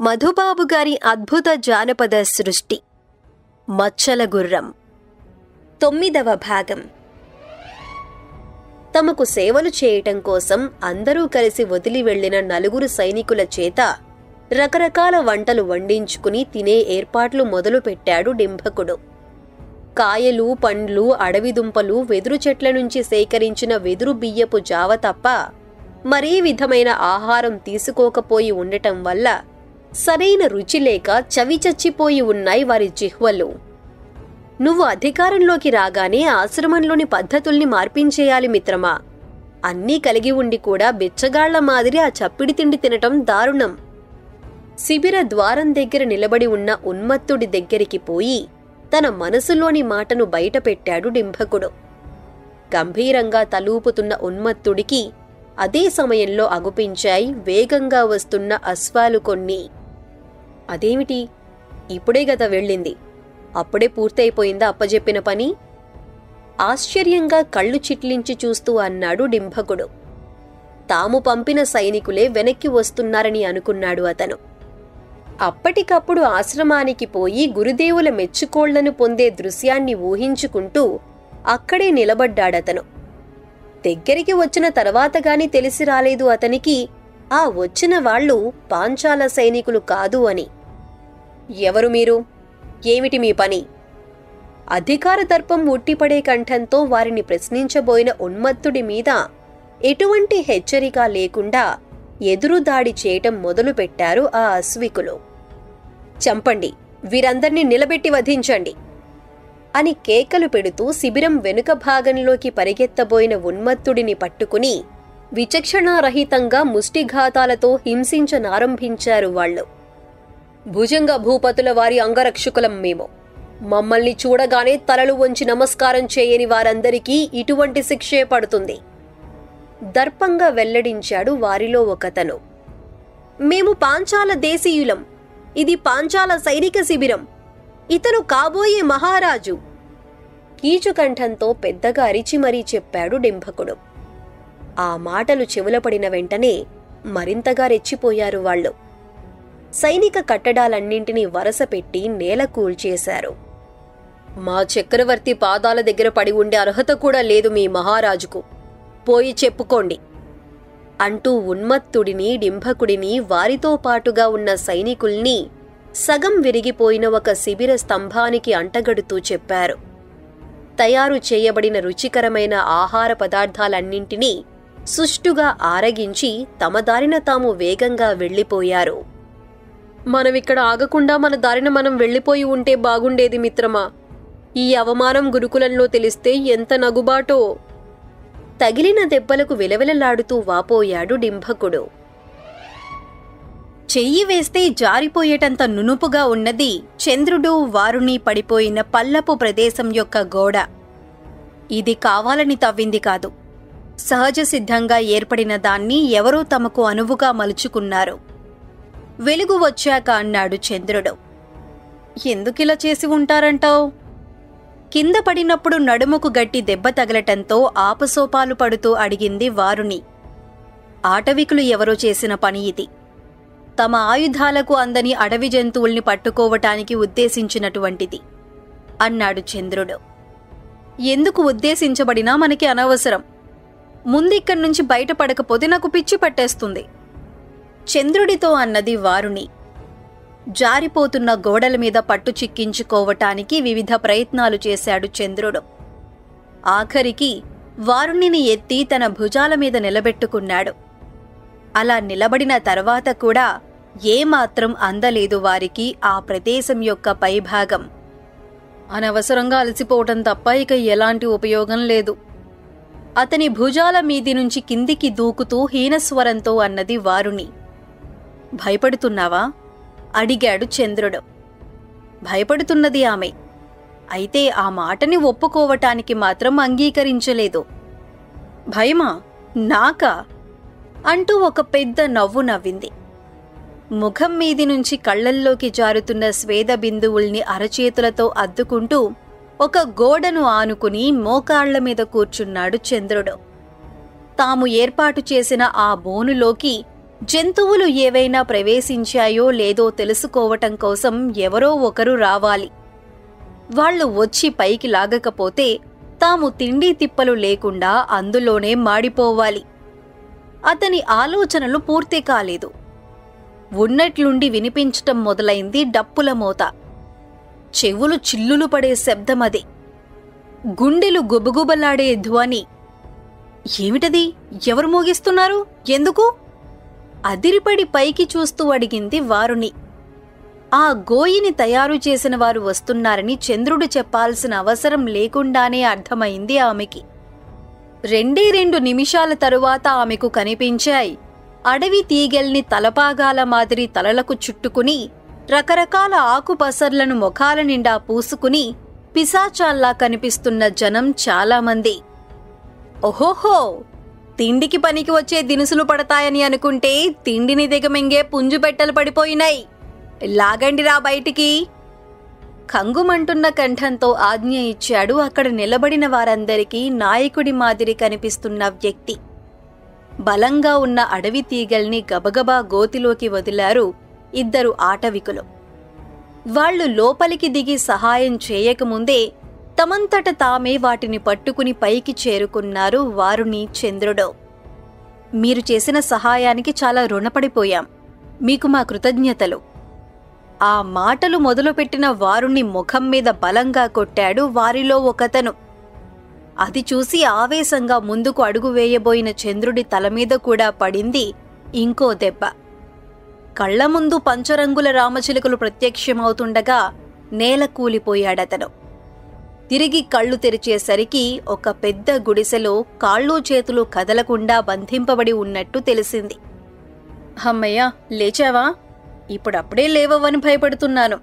మధుబాబు గారి అద్భుత జానపద సృష్టి మచ్చల గుర్రం తొమ్మిదవ భాగం తమకు సేవలు చేయటం కోసం అందరూ కలిసి వదిలి వెళ్లిన నలుగురు సైనికుల చేత రకరకాల వంటలు వండించుకుని తినే ఏర్పాట్లు మొదలుపెట్టాడు డింభకుడు కాయలు పండ్లు అడవి దుంపలు వెదురు చెట్ల నుంచి సేకరించిన వెదురు బియ్యపు జావ తప్ప మరే విధమైన ఆహారం తీసుకోకపోయి ఉండటం వల్ల సరైన రుచి లేక చవిచచ్చిపోయి ఉన్నాయి వారి జిహ్వలు నువ్వు అధికారంలోకి రాగానే ఆశ్రమంలోని పద్ధతుల్ని మార్పించేయాలి మిత్రమా అన్నీ కలిగి ఉండి కూడా బిచ్చగాళ్ల మాదిరి ఆ చప్పిడి తిండి తినటం దారుణం శిబిర ద్వారం దగ్గర నిలబడి ఉన్న ఉన్మత్తుడి దగ్గరికి పోయి తన మనసులోని మాటను బయటపెట్టాడు డింభకుడు గంభీరంగా తలూపుతున్న ఉన్మత్తుడికి అదే సమయంలో అగుపించాయి వేగంగా వస్తున్న అశ్వాలు కొన్ని అదేమిటి ఇప్పుడే గత వెళ్ళింది అప్పుడే పూర్తయిపోయిందా అప్పజెప్పిన పని ఆశ్చర్యంగా కళ్ళు చిట్లించి చూస్తూ అన్నాడు డింభకుడు తాము పంపిన సైనికులే వెనక్కి వస్తున్నారని అనుకున్నాడు అతను అప్పటికప్పుడు ఆశ్రమానికి పోయి గురుదేవుల మెచ్చుకోళ్లను పొందే దృశ్యాన్ని ఊహించుకుంటూ అక్కడే నిలబడ్డాడతను దగ్గరికి వచ్చిన తర్వాత గాని తెలిసి రాలేదు అతనికి ఆ వచ్చిన వాళ్ళు పాంచాల సైనికులు కాదు అని ఎవరు మీరు ఏమిటి మీ పని అధికార దర్పం ఉట్టిపడే కంఠంతో వారిని ప్రశ్నించబోయిన ఉన్మత్తుడి మీద ఎటువంటి హెచ్చరిక లేకుండా ఎదురుదాడి చేయటం మొదలుపెట్టారు ఆ అశ్వికులు చంపండి వీరందర్నీ నిలబెట్టి వధించండి అని కేకలు పెడుతూ శిబిరం వెనుక భాగంలోకి పరిగెత్తబోయిన ఉన్మత్తుడిని పట్టుకుని విచక్షణారహితంగా ముష్టిఘాతాలతో హింసించనారంభించారు వాళ్ళు భుజంగ భూపతుల వారి అంగరక్షకులం మేము మమ్మల్ని చూడగానే తలలు వంచి నమస్కారం చేయని వారందరికీ ఇటువంటి శిక్షే పడుతుంది దర్పంగా వెల్లడించాడు వారిలో ఒకతను మేము పాంచాల దేశీయులం ఇది పాంచాల సైనిక శిబిరం ఇతను కాబోయే మహారాజు కీచుకంఠంతో పెద్దగా అరిచి మరీ చెప్పాడు డింభకుడు ఆ మాటలు చెవులపడిన వెంటనే మరింతగా రెచ్చిపోయారు వాళ్ళు సైనిక కట్టడాలన్నింటినీ వరసపెట్టి నేల కూల్చేశారు మా చక్రవర్తి పాదాల దగ్గర పడి ఉండే అర్హత కూడా లేదు మీ మహారాజుకు పోయి చెప్పుకోండి అంటూ ఉన్మత్తుడిని డింభకుడిని వారితో పాటుగా ఉన్న సైనికుల్ని సగం విరిగిపోయిన ఒక శిబిర స్తంభానికి అంటగడుతూ చెప్పారు తయారు చేయబడిన రుచికరమైన ఆహార పదార్థాలన్నింటినీ సుష్టుగా ఆరగించి తమ దారిన తాము వేగంగా వెళ్ళిపోయారు మనమిక్కడ ఆగకుండా మన దారిన మనం వెళ్ళిపోయి ఉంటే బాగుండేది మిత్రమా ఈ అవమానం గురుకులంలో తెలిస్తే ఎంత నగుబాటో తగిలిన దెబ్బలకు విలవిలలాడుతూ వాపోయాడు డింభకుడు చెయ్యి వేస్తే జారిపోయేటంత నునుపుగా ఉన్నది చంద్రుడు వారుని పడిపోయిన పల్లపు ప్రదేశం యొక్క గోడ ఇది కావాలని తవ్వింది కాదు సహజ సిద్ధంగా ఏర్పడిన దాన్ని ఎవరో తమకు అనువుగా మలుచుకున్నారు వెలుగు వచ్చాక అన్నాడు చంద్రుడు ఎందుకిలా చేసి ఉంటారంటావు కింద పడినప్పుడు నడుముకు గట్టి దెబ్బ తగలటంతో ఆపసోపాలు పడుతూ అడిగింది వారుని ఆటవికులు ఎవరో చేసిన పని ఇది తమ ఆయుధాలకు అందని అడవి జంతువుల్ని పట్టుకోవటానికి ఉద్దేశించినటువంటిది అన్నాడు చంద్రుడు ఎందుకు ఉద్దేశించబడినా మనకి అనవసరం ముందిక్కడి నుంచి బయటపడకపోతే నాకు పిచ్చి పట్టేస్తుంది చంద్రుడితో అన్నది వారుని జారిపోతున్న గోడల మీద పట్టు చిక్కించుకోవటానికి వివిధ ప్రయత్నాలు చేశాడు చంద్రుడు ఆఖరికి వారుణ్ణిని ఎత్తి తన భుజాల మీద నిలబెట్టుకున్నాడు అలా నిలబడిన తర్వాత కూడా ఏమాత్రం అందలేదు వారికి ఆ ప్రదేశం యొక్క పైభాగం అనవసరంగా అలసిపోవటం తప్ప ఇక ఎలాంటి ఉపయోగం లేదు అతని భుజాల మీది నుంచి కిందికి దూకుతూ హీనస్వరంతో అన్నది వారుని భయపడుతున్నావా అడిగాడు చంద్రుడు భయపడుతున్నది ఆమె అయితే ఆ మాటని ఒప్పుకోవటానికి మాత్రం అంగీకరించలేదు భయమా నాకా అంటూ ఒక పెద్ద నవ్వు నవ్వింది ముఖం మీది నుంచి కళ్ళల్లోకి జారుతున్న స్వేద బిందువుల్ని అరచేతులతో అద్దుకుంటూ ఒక గోడను ఆనుకుని మోకాళ్ల మీద కూర్చున్నాడు చంద్రుడు తాము ఏర్పాటు చేసిన ఆ బోనులోకి జంతువులు ఏవైనా ప్రవేశించాయో లేదో తెలుసుకోవటం కోసం ఎవరో ఒకరు రావాలి వాళ్ళు వచ్చి పైకి లాగకపోతే తాము తిండి తిప్పలు లేకుండా అందులోనే మాడిపోవాలి అతని ఆలోచనలు పూర్తి కాలేదు ఉన్నట్లుండి వినిపించటం మొదలైంది డప్పుల మోత చెవులు చిల్లులు పడే శబ్దమది గుండెలు గుబగుబలాడే ధ్వని ఏమిటది ఎవరు మోగిస్తున్నారు ఎందుకు అదిరిపడి పైకి చూస్తూ అడిగింది వారుని ఆ గోయిని తయారు చేసిన వారు వస్తున్నారని చంద్రుడు చెప్పాల్సిన అవసరం లేకుండానే అర్థమైంది ఆమెకి రెండే రెండు నిమిషాల తరువాత ఆమెకు కనిపించాయి అడవి తీగెల్ని తలపాగాల మాదిరి తలలకు చుట్టుకుని రకరకాల ఆకుపసర్లను ముఖాల నిండా పూసుకుని పిశాచాల్లా కనిపిస్తున్న జనం చాలామంది ఓహోహో తిండికి పనికి వచ్చే దినుసులు పడతాయని అనుకుంటే తిండిని దిగమింగే పుంజు పెట్టెలు పడిపోయినాయి లాగండిరా బయటికి కంగుమంటున్న కంఠంతో ఆజ్ఞ ఇచ్చాడు అక్కడ నిలబడిన వారందరికీ నాయకుడి మాదిరి కనిపిస్తున్న వ్యక్తి బలంగా ఉన్న అడవి తీగల్ని గబగబా గోతిలోకి వదిలారు ఇద్దరు ఆటవికులు వాళ్ళు లోపలికి దిగి సహాయం చేయకముందే తమంతట తామే వాటిని పట్టుకుని పైకి చేరుకున్నారు వారుని చంద్రుడు మీరు చేసిన సహాయానికి చాలా రుణపడిపోయాం మీకు మా కృతజ్ఞతలు ఆ మాటలు మొదలుపెట్టిన వారుని ముఖం మీద బలంగా కొట్టాడు వారిలో ఒకతను అది చూసి ఆవేశంగా ముందుకు అడుగు వేయబోయిన చంద్రుడి తల మీద కూడా పడింది ఇంకో దెబ్బ కళ్ల ముందు పంచరంగుల రామచిలుకలు ప్రత్యక్షమవుతుండగా నేల కూలిపోయాడతను తిరిగి కళ్ళు తెరిచేసరికి ఒక పెద్ద గుడిసెలో కాళ్ళు చేతులు కదలకుండా బంధింపబడి ఉన్నట్టు తెలిసింది హమ్మయ్య లేచావా ఇప్పుడప్పుడే లేవవని భయపడుతున్నాను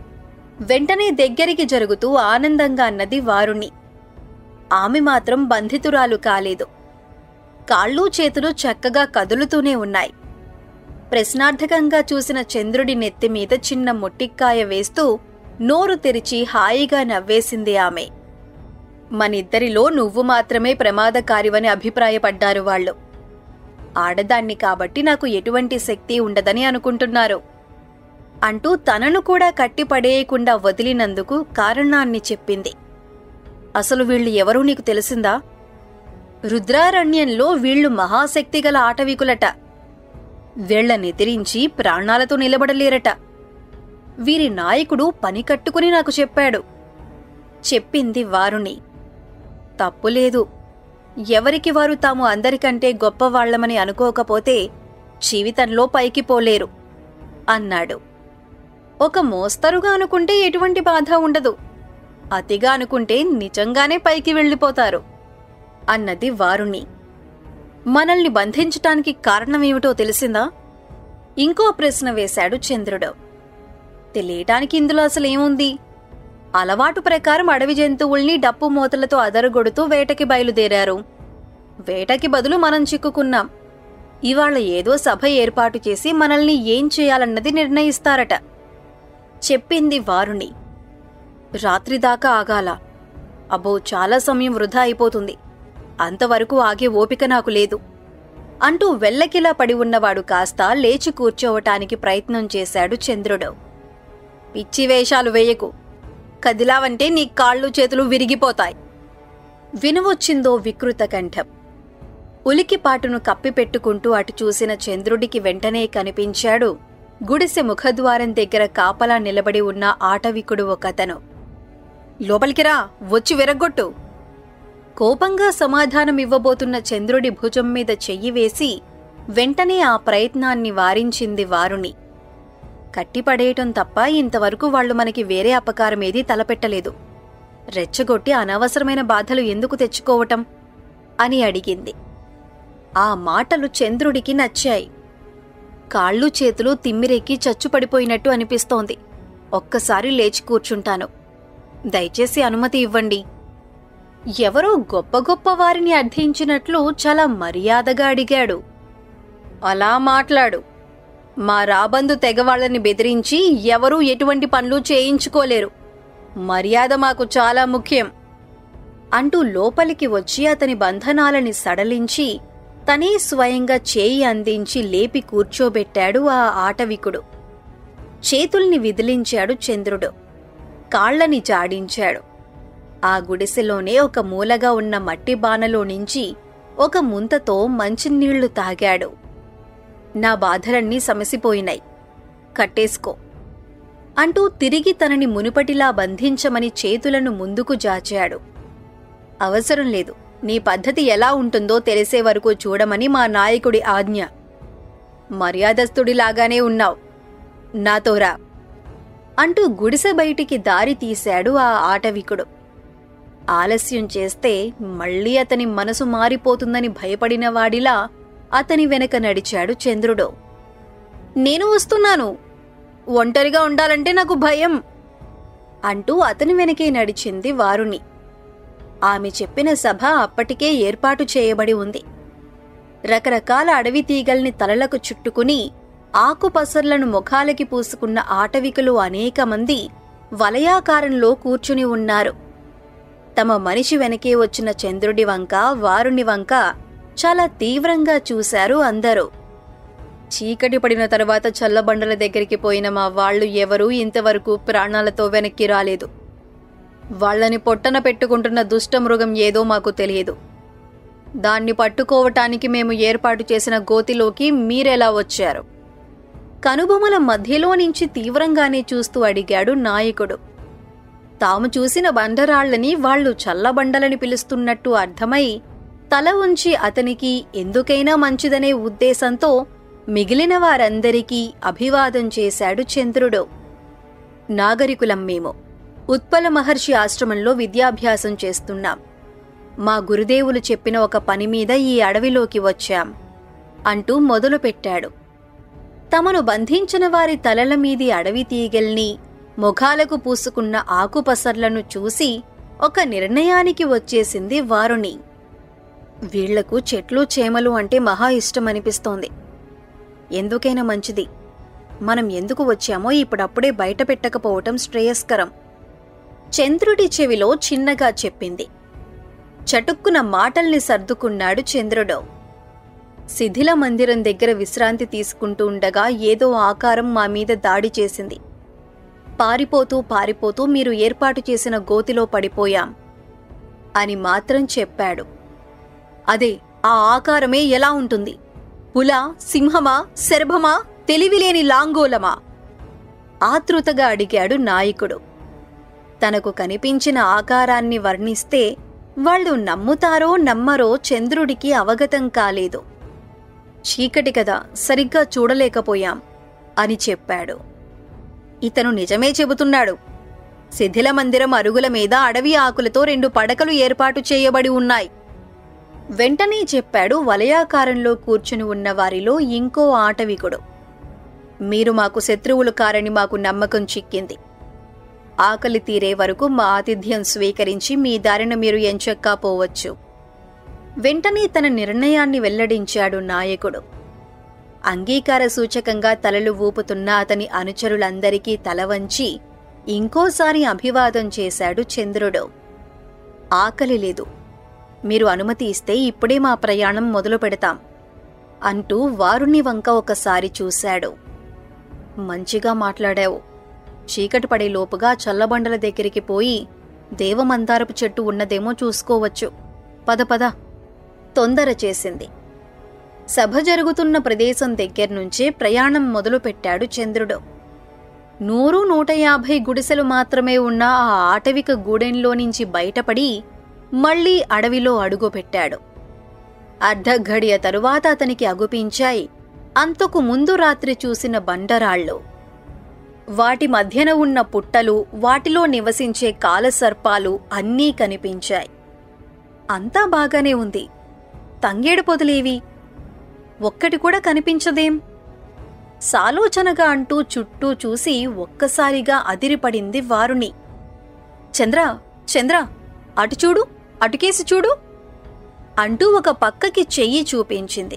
వెంటనే దగ్గరికి జరుగుతూ ఆనందంగా అన్నది వారుని ఆమె మాత్రం బంధితురాలు కాలేదు కాళ్ళు చేతులు చక్కగా కదులుతూనే ఉన్నాయి ప్రశ్నార్థకంగా చూసిన చంద్రుడి నెత్తి మీద చిన్న ముట్టిక్కాయ వేస్తూ నోరు తెరిచి హాయిగా నవ్వేసింది ఆమె మనిద్దరిలో నువ్వు మాత్రమే ప్రమాదకారివని అభిప్రాయపడ్డారు వాళ్ళు ఆడదాన్ని కాబట్టి నాకు ఎటువంటి శక్తి ఉండదని అనుకుంటున్నారు అంటూ తనను కూడా కట్టిపడేయకుండా వదిలినందుకు కారణాన్ని చెప్పింది అసలు వీళ్ళు ఎవరూ నీకు తెలిసిందా రుద్రారణ్యంలో వీళ్ళు మహాశక్తిగల ఆటవికులట వీళ్లనెదిరించి ప్రాణాలతో నిలబడలేరట వీరి నాయకుడు పని కట్టుకుని నాకు చెప్పాడు చెప్పింది వారుని తప్పులేదు ఎవరికి వారు తాము అందరికంటే గొప్పవాళ్లమని అనుకోకపోతే జీవితంలో పైకి పోలేరు అన్నాడు ఒక మోస్తరుగా అనుకుంటే ఎటువంటి బాధ ఉండదు అతిగా అనుకుంటే నిజంగానే పైకి వెళ్ళిపోతారు అన్నది వారుని మనల్ని బంధించటానికి కారణమేమిటో తెలిసిందా ఇంకో ప్రశ్న వేశాడు చంద్రుడు తెలియటానికి ఇందులో అసలేముంది అలవాటు ప్రకారం అడవి జంతువుల్ని డప్పు మూతలతో అదరగొడుతూ వేటకి బయలుదేరారు వేటకి బదులు మనం చిక్కుకున్నాం ఇవాళ ఏదో సభ ఏర్పాటు చేసి మనల్ని ఏం చేయాలన్నది నిర్ణయిస్తారట చెప్పింది వారుని రాత్రిదాకా ఆగాల అబ్బో చాలా సమయం వృధా అయిపోతుంది అంతవరకు ఆగే ఓపిక నాకు లేదు అంటూ వెల్లకిలా పడి ఉన్నవాడు కాస్త లేచి కూర్చోవటానికి ప్రయత్నం చేశాడు చంద్రుడు పిచ్చి వేషాలు వేయకు కదిలావంటే నీ కాళ్ళు చేతులు విరిగిపోతాయి వినవచ్చిందో వికృత కంఠం ఉలికిపాటును కప్పిపెట్టుకుంటూ అటు చూసిన చంద్రుడికి వెంటనే కనిపించాడు గుడిసె ముఖద్వారం దగ్గర కాపలా నిలబడి ఉన్న ఆటవికుడు ఒకతను లోపలికి రా వచ్చి విరగ్గొట్టు కోపంగా సమాధానం ఇవ్వబోతున్న చంద్రుడి భుజం మీద చెయ్యి వేసి వెంటనే ఆ ప్రయత్నాన్ని వారించింది వారుని కట్టిపడేయటం తప్ప ఇంతవరకు వాళ్ళు మనకి వేరే అపకారమేదీ తలపెట్టలేదు రెచ్చగొట్టి అనవసరమైన బాధలు ఎందుకు తెచ్చుకోవటం అని అడిగింది ఆ మాటలు చంద్రుడికి నచ్చాయి కాళ్ళు చేతులు తిమ్మిరెక్కి చచ్చుపడిపోయినట్టు అనిపిస్తోంది ఒక్కసారి లేచి కూర్చుంటాను దయచేసి అనుమతి ఇవ్వండి ఎవరో గొప్ప గొప్ప వారిని అర్థించినట్లు చాలా మర్యాదగా అడిగాడు అలా మాట్లాడు మా రాబందు తెగవాళ్ళని బెదిరించి ఎవరూ ఎటువంటి పనులు చేయించుకోలేరు మర్యాద మాకు చాలా ముఖ్యం అంటూ లోపలికి వచ్చి అతని బంధనాలని సడలించి తనే స్వయంగా చేయి అందించి లేపి కూర్చోబెట్టాడు ఆ ఆటవికుడు చేతుల్ని విదిలించాడు చంద్రుడు కాళ్ళని జాడించాడు ఆ గుడిసెలోనే ఒక మూలగా ఉన్న మట్టి బానలో నుంచి ఒక ముంతతో మంచినీళ్లు తాగాడు నా బాధలన్నీ సమసిపోయినాయి కట్టేసుకో అంటూ తిరిగి తనని మునుపటిలా బంధించమని చేతులను ముందుకు జాచాడు అవసరం లేదు నీ పద్ధతి ఎలా ఉంటుందో తెలిసే వరకు చూడమని మా నాయకుడి ఆజ్ఞ మర్యాదస్తుడిలాగానే ఉన్నావు నాతోరా అంటూ గుడిసె బయటికి దారి తీశాడు ఆ ఆటవికుడు ఆలస్యం చేస్తే మళ్ళీ అతని మనసు మారిపోతుందని భయపడిన వాడిలా అతని వెనక నడిచాడు చంద్రుడు నేను వస్తున్నాను ఒంటరిగా ఉండాలంటే నాకు భయం అంటూ అతని వెనకే నడిచింది వారుని ఆమె చెప్పిన సభ అప్పటికే ఏర్పాటు చేయబడి ఉంది రకరకాల అడవి తీగల్ని తలలకు చుట్టుకుని ఆకుపసర్లను ముఖాలకి పూసుకున్న ఆటవికులు అనేక మంది వలయాకారంలో కూర్చుని ఉన్నారు తమ మనిషి వెనకే వచ్చిన చంద్రుడి వంక వారుని వంక చాలా తీవ్రంగా చూశారు అందరూ చీకటి పడిన తరువాత చల్లబండల దగ్గరికి పోయిన మా వాళ్ళు ఎవరూ ఇంతవరకు ప్రాణాలతో వెనక్కి రాలేదు వాళ్ళని పొట్టన పెట్టుకుంటున్న దుష్టమృగం ఏదో మాకు తెలియదు దాన్ని పట్టుకోవటానికి మేము ఏర్పాటు చేసిన గోతిలోకి మీరెలా వచ్చారు కనుబొమల మధ్యలో నుంచి తీవ్రంగానే చూస్తూ అడిగాడు నాయకుడు తాము చూసిన బండరాళ్లని వాళ్లు చల్లబండలని పిలుస్తున్నట్టు అర్థమై తల ఉంచి అతనికి ఎందుకైనా మంచిదనే ఉద్దేశంతో మిగిలిన వారందరికీ అభివాదం చేశాడు చంద్రుడు నాగరికులం మేము ఉత్పల మహర్షి ఆశ్రమంలో విద్యాభ్యాసం చేస్తున్నాం మా గురుదేవులు చెప్పిన ఒక పని మీద ఈ అడవిలోకి వచ్చాం అంటూ మొదలుపెట్టాడు తమను బంధించిన వారి తలల మీది అడవి తీగల్ని ముఖాలకు పూసుకున్న ఆకుపసర్లను చూసి ఒక నిర్ణయానికి వచ్చేసింది వారుని వీళ్లకు చెట్లు చేమలు అంటే మహా ఇష్టమనిపిస్తోంది ఎందుకైనా మంచిది మనం ఎందుకు వచ్చామో ఇప్పుడప్పుడే బయట పెట్టకపోవటం శ్రేయస్కరం చంద్రుడి చెవిలో చిన్నగా చెప్పింది చటుక్కున మాటల్ని సర్దుకున్నాడు చంద్రుడు శిథిల మందిరం దగ్గర విశ్రాంతి తీసుకుంటూ ఉండగా ఏదో ఆకారం మా మీద దాడి చేసింది పారిపోతూ పారిపోతూ మీరు ఏర్పాటు చేసిన గోతిలో పడిపోయాం అని మాత్రం చెప్పాడు అదే ఆ ఆకారమే ఎలా ఉంటుంది పుల సింహమా శరభమా తెలివిలేని లాంగోలమా ఆతృతగా అడిగాడు నాయకుడు తనకు కనిపించిన ఆకారాన్ని వర్ణిస్తే వాళ్ళు నమ్ముతారో నమ్మరో చంద్రుడికి అవగతం కాలేదు చీకటి కదా సరిగ్గా చూడలేకపోయాం అని చెప్పాడు ఇతను నిజమే చెబుతున్నాడు శిథిల మందిరం అరుగుల మీద అడవి ఆకులతో రెండు పడకలు ఏర్పాటు చేయబడి ఉన్నాయి వెంటనే చెప్పాడు వలయాకారంలో కూర్చుని ఉన్న వారిలో ఇంకో ఆటవికుడు మీరు మాకు శత్రువులు కారని మాకు నమ్మకం చిక్కింది ఆకలి తీరే వరకు మా ఆతిథ్యం స్వీకరించి మీ దారిన మీరు ఎంచక్కా పోవచ్చు వెంటనే తన నిర్ణయాన్ని వెల్లడించాడు నాయకుడు అంగీకార సూచకంగా తలలు ఊపుతున్న అతని అనుచరులందరికీ తల వంచి ఇంకోసారి అభివాదం చేశాడు చంద్రుడు ఆకలి లేదు మీరు అనుమతి ఇస్తే ఇప్పుడే మా ప్రయాణం మొదలు పెడతాం అంటూ వారుని వంక ఒకసారి చూశాడు మంచిగా మాట్లాడావు చీకటి పడే లోపుగా చల్లబండల దగ్గరికి పోయి దేవమందారపు చెట్టు ఉన్నదేమో చూసుకోవచ్చు పద పద తొందర చేసింది సభ జరుగుతున్న ప్రదేశం దగ్గర్నుంచే ప్రయాణం మొదలుపెట్టాడు చంద్రుడు నూరు నూట యాభై గుడిసెలు మాత్రమే ఉన్న ఆ ఆటవిక గూడెంలో నుంచి బయటపడి మళ్లీ అడవిలో అడుగుపెట్టాడు అర్ధఘడియ తరువాత అతనికి అగుపించాయి అంతకు ముందు రాత్రి చూసిన బండరాళ్ళు వాటి మధ్యన ఉన్న పుట్టలు వాటిలో నివసించే కాలసర్పాలు అన్నీ కనిపించాయి అంతా బాగానే ఉంది తంగేడు పొదలేవి ఒక్కటి కూడా కనిపించదేం సాలోచనగా అంటూ చుట్టూ చూసి ఒక్కసారిగా అదిరిపడింది వారుని చంద్ర చంద్ర అటు చూడు అటుకేసి చూడు అంటూ ఒక పక్కకి చెయ్యి చూపించింది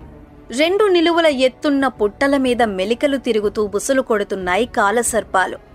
రెండు నిలువుల ఎత్తున్న పుట్టల మీద మెలికలు తిరుగుతూ బుసలు కొడుతున్నాయి కాలసర్పాలు